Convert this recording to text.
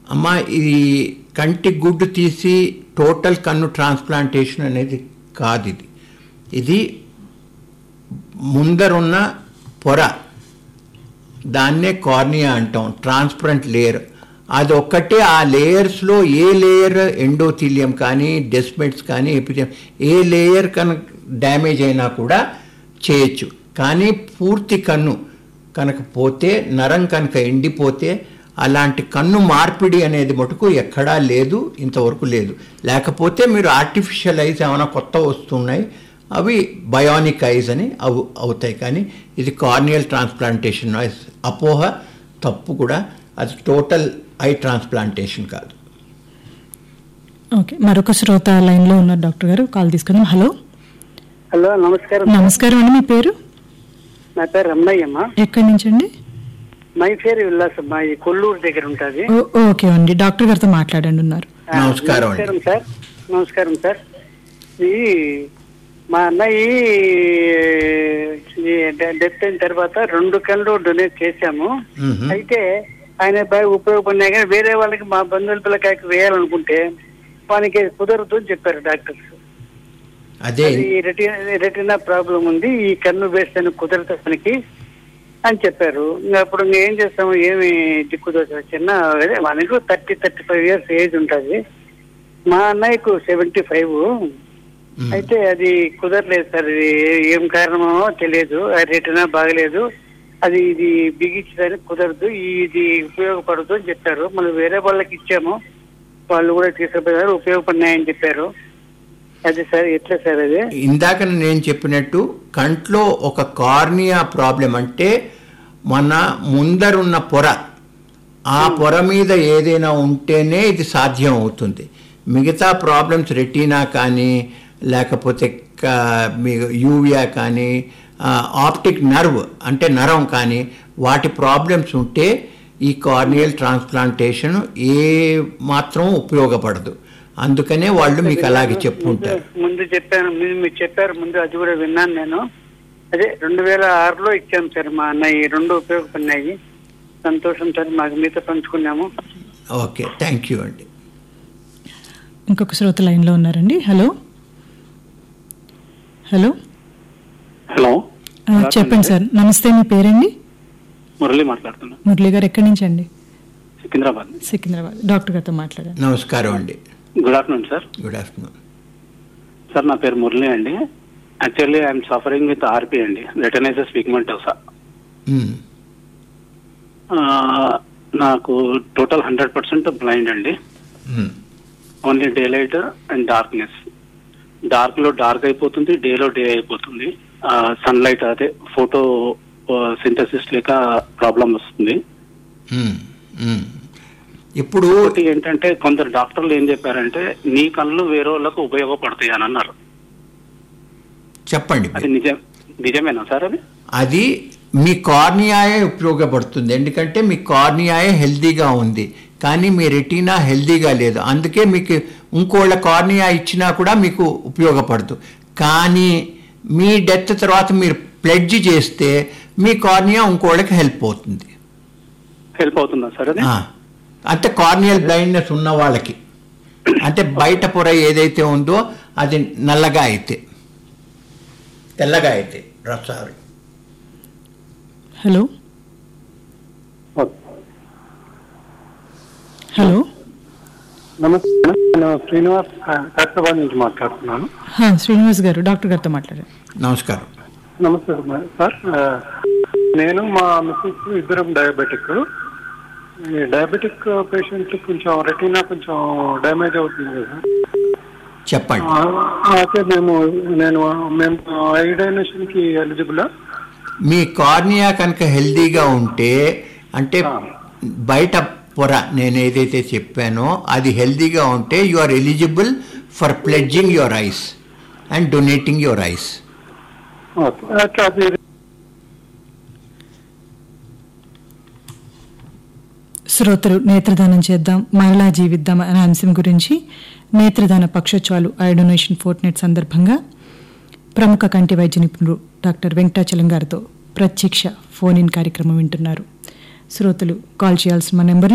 అమ్మ ఇది కంటి గుడ్డు తీసి టోటల్ కన్ను ట్రాన్స్ప్లాంటేషన్ అనేది కాదు ఇది ఇది ముందరున్న పొర దాన్నే కార్నియా అంటాం ట్రాన్స్పరెంట్ లేయర్ అది ఒక్కటే ఆ లేయర్స్లో ఏ లేయర్ ఎండోథీలియం కానీ డెస్మెట్స్ కానీ ఎపిథియం ఏ లేయర్ కనుక డ్యామేజ్ అయినా కూడా చేయొచ్చు కానీ పూర్తి కన్ను కనుక పోతే నరం కనుక ఎండిపోతే అలాంటి కన్ను మార్పిడి అనేది మటుకు ఎక్కడా లేదు ఇంతవరకు లేదు లేకపోతే మీరు ఆర్టిఫిషియల్ ఐస్ ఏమైనా కొత్త వస్తున్నాయి అవి బయోనిక్ ఐస్ అని అవు అవుతాయి కానీ ఇది కార్నియల్ ట్రాన్స్ప్లాంటేషన్ అపోహ తప్పు కూడా అది టోటల్ ఐ ట్రాన్స్ప్లాంటేషన్ కాదు ఓకే మరొక శ్రోత లైన్లో ఉన్నారు డాక్టర్ గారు కాల్ తీసుకుందాం హలో హలో నమస్కారం నమస్కారం అండి మీ పేరు నా పేరు రమణయ్యమ్మ ఎక్కడి నుంచి అండి మై పేరు విల్లాసమ్మ ఈ కొల్లూరు దగ్గర ఉంటుంది ఓ- ఓకే అండి డాక్టర్ గారితో మాట్లాడండి ఉన్నారు నమస్కారం అండి. నమస్కారం సార్ నమస్కారం సార్ ఈ మా అన్నయ్య ఈ డె- డెత్ అయిన తర్వాత రెండు కళ్ళు డొనేట్ చేశాము మ్మ్. అయితే ఆయన బాగా ఉపయోగపడినాయి కానీ వేరే వాళ్ళకి మా బంధువుల పిల్లకాయకి వేయాలనుకుంటే వానికి కుదరదు అని చెప్పారు డాక్టర్స్ అదే అది రెటీనా రెటీనా ప్రాబ్లం ఉంది ఈ కన్ను వేస్తే కుదరదు మనకి అని చెప్పారు ఇంకా అప్పుడు ఇంకా ఏం చేస్తాము ఏమి దిక్కుదోచ చిన్న అదే మనకు thirty thirty five years age ఉంటుంది మా అన్నయ్యకు సెవెంటీ ఫైవ్ మ్మ్. అయితే అది కుదరలేదు సార్ ఇది ఏం కారణమో తెలియదు ఆ రెటీనా బాగలేదు అది ఇది బిగించడానికి కుదరదు ఇది ఉపయోగపడదు అని చెప్పారు మనం వేరే వాళ్ళకి ఇచ్చాము వాళ్ళు కూడా తీసుకుపోయారు ఉపయోగపడినాయని చెప్పారు అది సార్ ఎట్లా సార్ అది ఇందాక నేను చెప్పినట్టు కంట్లో ఒక కార్నియా ప్రాబ్లం అంటే మన ముందరున్న పొర ఆ పొర మీద ఏదైనా ఉంటేనే ఇది సాధ్యం అవుతుంది మిగతా ప్రాబ్లమ్స్ రెటీనా కానీ లేకపోతే క- మీ యూవియా కానీ ఆప్టిక్ నర్వ్ అంటే నరం కానీ వాటి ప్రాబ్లమ్స్ ఉంటే ఈ కార్నియల్ ట్రాన్స్ప్లాంటేషన్ ఏ మాత్రం ఉపయోగపడదు అందుకనే వాళ్ళు మీకు అలాగే చెప్పుంటారు ముందు- ముందు చెప్పాను ముందు మీరు చెప్పారు ముందు అది కూడా విన్నాను నేను అదే రెండు వేల ఆరులో ఇచ్చాం సార్ మా అన్నయ్య ఈ రెండు ఉపయోగపడినాయి సంతోషం సార్ మాకు మీతో పంచుకున్నాము ఓకే థ్యాంక్ యూ అండి ఇంకొక శ్రోత లైన్లో ఉన్నారండి హలో హలో హలో ఆ, చెప్పండి సార్ నమస్తే మీ పేరండి మురళి మాట్లాడుతున్నా మురళి గారు ఎక్కడి నుంచి అండి సికింద్రాబాద్ సికింద్రాబాద్ డాక్టర్ గారితో మాట్లాడండి నమస్కారం అండి good afternoon sir good afternoon sir నా పేరు మురళి అండి actually I'm suffering with R P అండి రెటనైజస్ పిగ్మెంటోసా నాకు టోటల్ హండ్రెడ్ పర్సెంట్ బ్లైండ్ అండి only daylight and darkness dark లో డార్క్ అయిపోతుంది డేలో డే అయిపోతుంది సన్ లైట్ అదే ఫోటో సింథసిస్ లేక ప్రాబ్లం వస్తుంది ఇప్పుడు ఇంకోటి ఏంటంటే కొందరు డాక్టర్లు ఏం చెప్పారంటే నీ కళ్ళు వేరే వాళ్ళకు ఉపయోగపడతాయి అని అన్నారు చెప్పండి అది నిజం నిజమేనా సార్ అది అది మీ కార్నియాయే ఉపయోగపడుతుంది ఎందుకంటే మీ కార్నియాయే హెల్దీగా ఉంది కానీ మీ రెటీనా హెల్దీగా లేదు అందుకే మీకు ఇంకోళ్ళ కార్నియా ఇచ్చినా కూడా మీకు ఉపయోగపడదు కానీ మీ డెత్ తర్వాత మీరు ప్లెడ్జ్ చేస్తే మీ కార్నియా ఇంకోళ్ళకి హెల్ప్ అవుతుంది హెల్ప్ అవుతుందా సార్ అది ఆ, అంటే కార్నియల్ బ్లైండ్నెస్ ఉన్న వాళ్ళకి అంటే బయట పొర ఏదైతే ఉందో అది నల్లగా అయితే తెల్లగా అయితే సారీ హలో హలో నమస్తే మేడం. నేను శ్రీనివాస్ హైదరాబాద్ నుంచి మాట్లాడుతున్నాను హా, శ్రీనివాస్ గారు డాక్టర్ గారితో మాట్లాడండి నమస్కారం నమస్తే మ- సార్ ఆ, నేను మా మిస్సెస్ ఇద్దరం డయాబెటిక్ ఈ డయాబెటిక్ పేషెంట్ కొంచెం రెటీనా కొంచెం డ్యామేజ్ అవుతుంది కదా చెప్పండి ఆ, అయితే మేము నేను మేము ఐ డొనేషన్ కి ఎలిజిబుల్ మీ కార్నియా కనుక హెల్దీగా ఉంటే అంటే బయట పొర నేను ఏదైతే చెప్పానో అది హెల్దీగా ఉంటే you are eligible for pledging your eyes and donating your eyes okay అట్లా అది శ్రోతలు నేత్రదానం చేద్దాం మరలా జీవిద్దాం అనే అంశం గురించి నేత్రదాన పక్షోత్సవాలు ఐ డొనేషన్ ఫోర్ట్ నెట్ సందర్భంగా ప్రముఖ కంటి వైద్య నిపుణుడు డాక్టర్ వెంకటాచలం గారితో ప్రత్యక్ష ఫోన్ ఇన్ కార్యక్రమం వింటున్నారు శ్రోతలు కాల్ చేయాల్సిన మా నెంబర్లు